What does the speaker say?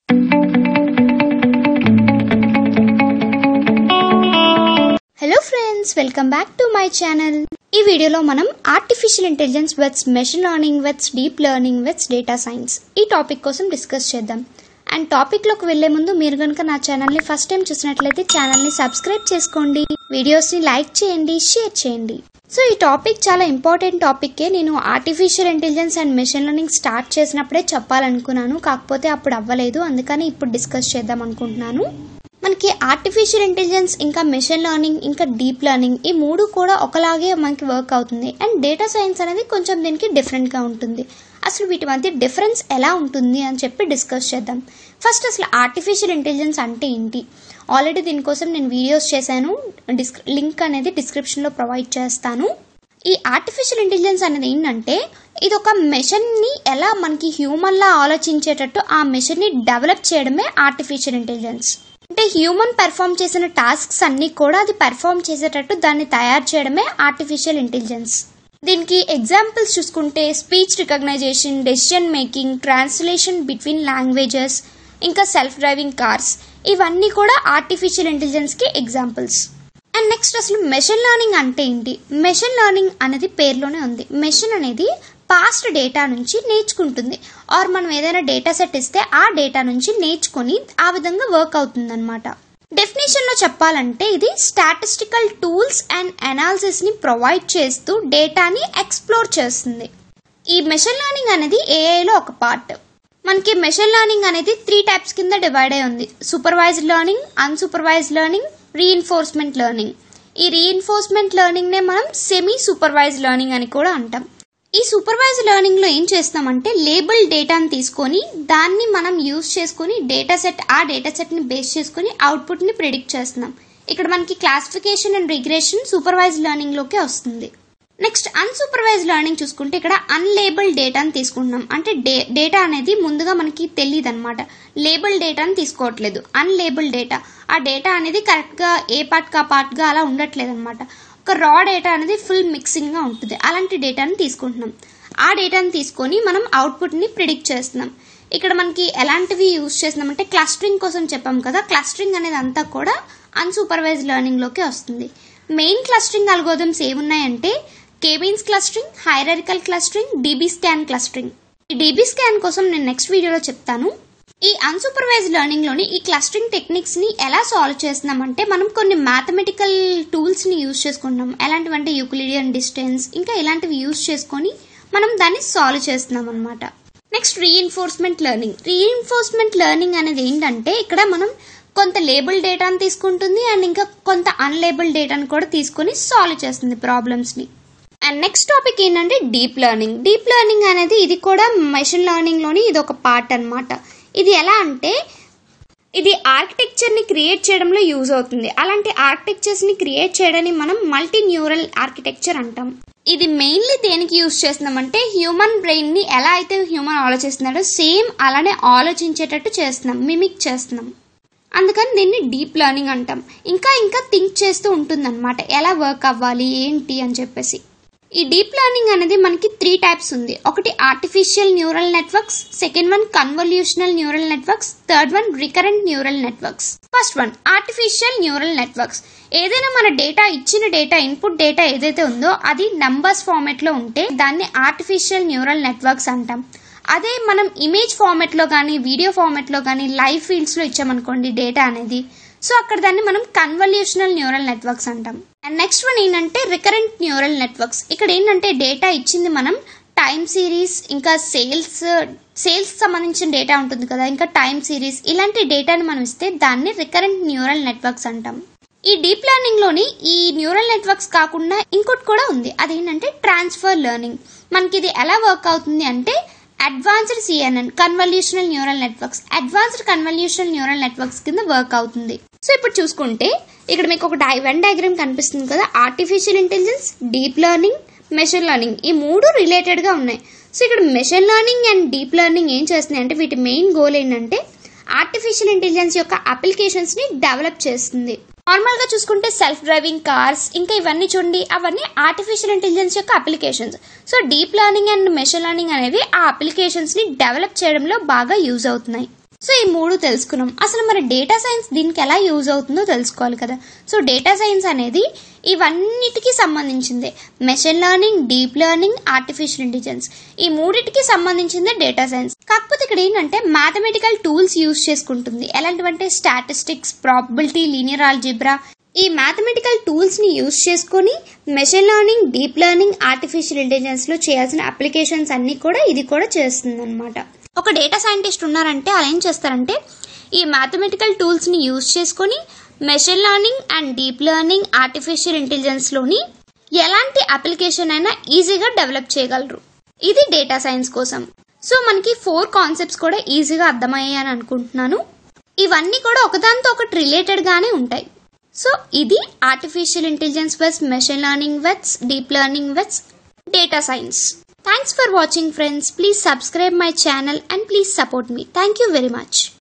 hello friends welcome back to my channel ఈ వీడియోలో మనం artificial intelligence versus machine learning versus deep learning versus data science ఈ topic కోసం discuss చేద్దాం and టాపిక్లోకి వెళ్లే ముందు మీరు కనుక నా ఛానల్ని ఫస్ట్ టైం చూసినట్లయితే ఛానల్ని సబ్స్క్రైబ్ చేసుకోండి వీడియోస్ని లైక్ చేయండి షేర్ చేయండి సో ఈ టాపిక్ చాలా ఇంపార్టెంట్ టాపిక్కే నేను artificial intelligence and machine learning start చేసినప్పుడే చెప్పాలనుకున్నాను కాకపోతే అప్పుడు అవ్వలేదు అందుకని ఇప్పుడు డిస్కస్ చేద్దాం అనుకుంటున్నాను మనకి ఆర్టిఫిషియల్ ఇంటెలిజెన్స్ ఇంకా మెషిన్ లెర్నింగ్ ఇంకా డీప్ లెర్నింగ్ ఈ మూడు కూడా ఒకలాగే మనకి వర్క్ అవుతుంది అండ్ డేటా సైన్స్ అనేది కొంచెం దీనికి డిఫరెంట్గా ఉంటుంది అసలు వీటి మధ్య డిఫరెన్స్ ఎలా ఉంటుంది అని చెప్పి డిస్కస్ చేద్దాం ఫస్ట్ అసలు ఆర్టిఫిషియల్ ఇంటెలిజెన్స్ అంటే ఏంటి ఆల్రెడీ దీనికోసం నేను వీడియోస్ చేశాను డిస్క్రి లింక్ అనేది డిస్క్రిప్షన్లో ప్రొవైడ్ చేస్తాను ఈ ఆర్టిఫిషియల్ ఇంటెలిజెన్స్ అనేది ఏంటంటే ఇది ఒక మెషిన్ని ఎలా మనకి హ్యూమన్లా ఆలోచించేటట్టు ఆ మెషిన్ని డెవలప్ చేయడమే ఆర్టిఫిషియల్ ఇంటెలిజెన్స్ అంటే హ్యూమన్ పెర్ఫామ్ చేసిన టాస్క్స్ అన్ని కూడా అది పెర్ఫామ్ చేసేటట్టు దాన్ని తయారు చేయడమే ఆర్టిఫిషియల్ ఇంటెలిజెన్స్ దీనికి ఎగ్జాంపుల్స్ చూసుకుంటే speech recognition decision making translation between languages ఇంకా సెల్ఫ్ డ్రైవింగ్ కార్స్ ఇవన్నీ కూడా ఆర్టిఫిషియల్ ఇంటెలిజెన్స్కి ఎగ్జాంపుల్స్ అండ్ నెక్స్ట్ అసలు మెషిన్ లెర్నింగ్ అంటే ఏంటి మెషిన్ లెర్నింగ్ అనేది పేరులోనే ఉంది మెషిన్ అనేది పాస్ట్ డేటా నుంచి నేర్చుకుంటుంది ఆర్ మనం ఏదైనా డేటా సెట్ ఇస్తే ఆ డేటా నుంచి నేర్చుకొని ఆ విధంగా వర్క్ అవుతుంది అనమాట డెఫినేషన్లో చెప్పాలంటే ఇది స్టాటిస్టికల్ టూల్స్ అండ్ అనాలిసిస్ని ప్రొవైడ్ చేస్తూ డేటాని ఎక్స్ప్లోర్ చేస్తుంది ఈ మెషిన్ లెర్నింగ్ అనేది ఏఐలో ఒక పార్ట్ మనకి మెషిన్ లెర్నింగ్ అనేది త్రీ టైప్స్ కింద డివైడ్ అయి ఉంది supervised learning unsupervised learning reinforcement learning ఈ రీఇన్ఫోర్స్మెంట్ లెర్నింగ్నే మనం సెమీ సూపర్వైజ్డ్ లెర్నింగ్ అని కూడా అంటాం ఈ సూపర్వైజ్ లెర్నింగ్ లో ఏం చేస్తామంటే లేబుల్ డేటాని తీసుకొని దాన్ని మనం యూజ్ చేసుకొని డేటా సెట్ ఆ డేటా సెట్ ని బేస్ చేసుకొని అవుట్పుట్ ని ప్రిడిక్ట్ చేస్తున్నాం ఇక్కడ మనకి classification and regression supervise learning లోకే వస్తుంది నెక్స్ట్ అన్సూపర్వైజ్ లెర్నింగ్ చూసుకుంటే ఇక్కడ అన్లేబుల్ డేటాని తీసుకుంటున్నాం అంటే డేటా అనేది ముందుగా మనకి తెలియదు అనమాట లేబుల్ డేటాని తీసుకోవట్లేదు అన్లేబుల్ డేటా ఆ డేటా అనేది కరెక్ట్గా ఏ పార్ట్ కా పార్ట్గా అలా ఉండట్లేదు అనమాట ఒక రా డేటా అనేది ఫుల్ మిక్సింగ్గా ఉంటుంది అలాంటి డేటాని తీసుకుంటున్నాం ఆ డేటాని తీసుకొని మనం అవుట్పుట్ని ప్రిడిక్ట్ చేస్తున్నాం ఇక్కడ మనకి ఎలాంటివి యూజ్ చేస్తున్నామంటే క్లస్టరింగ్ కోసం చెప్పాం కదా క్లస్టరింగ్ అనేది అంతా కూడా అన్సూపర్వైజ్ లెర్నింగ్లోకి వస్తుంది మెయిన్ క్లస్టరింగ్ అల్గోదమ్స్ ఏమున్నాయంటే K means clustering hierarchical clustering DB scan clustering ఈ డీబీ స్కాన్ కోసం నేను నెక్స్ట్ వీడియోలో చెప్తాను ఈ అన్సూపర్వైజ్ లెర్నింగ్ లోని ఈ క్లస్టరింగ్ టెక్నిక్స్ ని ఎలా సాల్వ్ చేస్తున్నామంటే మనం కొన్ని మ్యాథమెటికల్ టూల్స్ ని యూజ్ చేసుకుంటున్నాం ఎలాంటివంటే యూక్లిడియన్ డిస్టెన్స్ ఇంకా ఇలాంటివి యూజ్ చేసుకొని మనం దాన్ని సాల్వ్ చేస్తున్నాం అనమాట next reinforcement learning reinforcement learning అనేది ఏంటంటే ఇక్కడ మనం కొంత లేబుల్ డేటాను తీసుకుంటుంది అండ్ ఇంకా కొంత అన్లేబుల్ డేటాను కూడా తీసుకొని సాల్వ్ చేస్తుంది ప్రాబ్లమ్స్ ని అండ్ నెక్స్ట్ టాపిక్ ఏంటంటే డీప్ లెర్నింగ్ డీప్ లెర్నింగ్ అనేది ఇది కూడా మెషిన్ లెర్నింగ్ లోని ఇది ఒక పార్ట్ అనమాట ఇది ఎలా అంటే ఇది ఆర్కిటెక్చర్ ని క్రియేట్ చేయడంలో యూజ్ అవుతుంది అలాంటి ఆర్కిటెక్చర్స్ ని క్రియేట్ చేయడాన్ని మనం మల్టీ న్యూరల్ ఆర్కిటెక్చర్ అంటాం ఇది మెయిన్లీ దేనికి యూజ్ చేస్తున్నామంటే హ్యూమన్ బ్రెయిన్ ని ఎలా అయితే హ్యూమన్ ఆలోచిస్తున్నాడో సేమ్ అలానే ఆలోచించేటట్టు చేస్తున్నాం మిమిక్ చేస్తున్నాం అందుకని దీన్ని డీప్ లెర్నింగ్ అంటాం ఇంకా ఇంకా థింక్ చేస్తూ ఉంటుందన్నమాట ఎలా వర్క్ అవ్వాలి ఏంటి అని చెప్పేసి ఈ డీప్ లెర్నింగ్ అనేది మనకి త్రీ టైప్స్ ఉంది ఒకటి artificial neural networks second one convolutional neural networks third one recurrent neural networks first one artificial neural networks ఏదైనా మన డేటా ఇచ్చిన డేటా ఇన్పుట్ డేటా ఏదైతే ఉందో అది నంబర్స్ ఫార్మేట్ లో ఉంటే దాన్ని ఆర్టిఫిషియల్ న్యూరల్ నెట్వర్క్స్ అంటాం అదే మనం ఇమేజ్ ఫార్మేట్ లో కానీ వీడియో ఫార్మేట్ లో కానీ లైవ్ ఫీల్డ్స్ లో ఇచ్చామనుకోండి డేటా అనేది సో అక్కడ దాన్ని మనం కన్వల్యూషనల్ న్యూరల్ నెట్వర్క్స్ అంటాం అండ్ నెక్స్ట్ వన్ ఏంటంటే రికరెంట్ న్యూరల్ నెట్వర్క్స్ ఇక్కడ ఏంటంటే డేటా ఇచ్చింది మనం టైం సిరీస్ ఇంకా సేల్స్ సేల్స్ సంబంధించిన డేటా ఉంటుంది కదా ఇంకా టైం సిరీస్ ఇలాంటి డేటాని మనం ఇస్తే దాన్ని రికరెంట్ న్యూరల్ నెట్వర్క్స్ అంటాం ఈ డీప్ లెర్నింగ్ లోని ఈ న్యూరల్ నెట్వర్క్స్ కాకుండా ఇంకోటి కూడా ఉంది అదేంటంటే ట్రాన్స్ఫర్ లెర్నింగ్ మనకి ఇది ఎలా వర్క్ అవుతుంది అంటే advanced CNN convolutional neural networks advanced convolutional neural networks కింద వర్క్ అవుతుంది సో ఇప్పుడు చూసుకుంటే ఇక్కడ మీకు ఒక డై వెన్ డయాగ్రామ్ కనిపిస్తుంది కదా artificial intelligence deep learning machine learning ఈ మూడు రిలేటెడ్ గా ఉన్నాయి సో ఇక్కడ machine learning and deep learning ఏం చేస్తున్నాయి అంటే వీటి మెయిన్ గోల్ ఏంటంటే ఆర్టిఫిషియల్ ఇంటెలిజెన్స్ యొక్క అప్లికేషన్స్ ని డెవలప్ చేస్తుంది నార్మల్ గా చూసుకుంటే సెల్ఫ్ డ్రైవింగ్ కార్స్ ఇంకా ఇవన్నీ చూడండి అవన్నీ ఆర్టిఫిషియల్ ఇంటెలిజెన్స్ యొక్క applications so deep learning and machine learning అనేవి ఆ అప్లికేషన్స్ ని డెవలప్ చేయడంలో బాగా యూజ్ అవుతున్నాయి సో ఈ మూడు తెలుసుకున్నాం అసలు మరి డేటా సైన్స్ దీనికి ఎలా యూజ్ అవుతుందో తెలుసుకోవాలి కదా సో డేటా సైన్స్ అనేది ఇవన్నిటికీ సంబంధించిందే machine learning deep learning artificial intelligence ఈ మూడిటికి సంబంధించిందే డేటా సైన్స్ కాకపోతే ఇక్కడ ఏంటంటే మ్యాథమెటికల్ టూల్స్ యూజ్ చేసుకుంటుంది ఎలాంటివంటే స్టాటిస్టిక్స్ ప్రాబిలిటీ లీనియర్ ఆల్జిబ్రా ఈ మ్యాథమెటికల్ టూల్స్ ని యూజ్ చేసుకొని machine learning deep learning artificial intelligence లో చేయాల్సిన అప్లికేషన్స్ అన్ని కూడా ఇది కూడా చేస్తుంది అనమాట ఒక డేటా సైంటిస్ట్ ఉన్నారంటే అలా ఏం చేస్తారంటే ఈ మ్యాథమెటికల్ టూల్స్ ని యూజ్ చేసుకొని machine learning and deep learning artificial intelligence లోని ఎలాంటి అప్లికేషన్ అయినా ఈజీగా డెవలప్ చేయగలరు ఇది డేటా సైన్స్ కోసం సో మనకి ఫోర్ కాన్సెప్ట్స్ కూడా ఈజీగా అర్థమయ్యాయి అని అనుకుంటున్నాను ఇవన్నీ కూడా ఒకదానితో ఒకటి రిలేటెడ్ గానే ఉంటాయి సో ఇది artificial intelligence versus machine learning versus deep learning versus data science thanks for watching friends please subscribe my channel and please support me thank you very much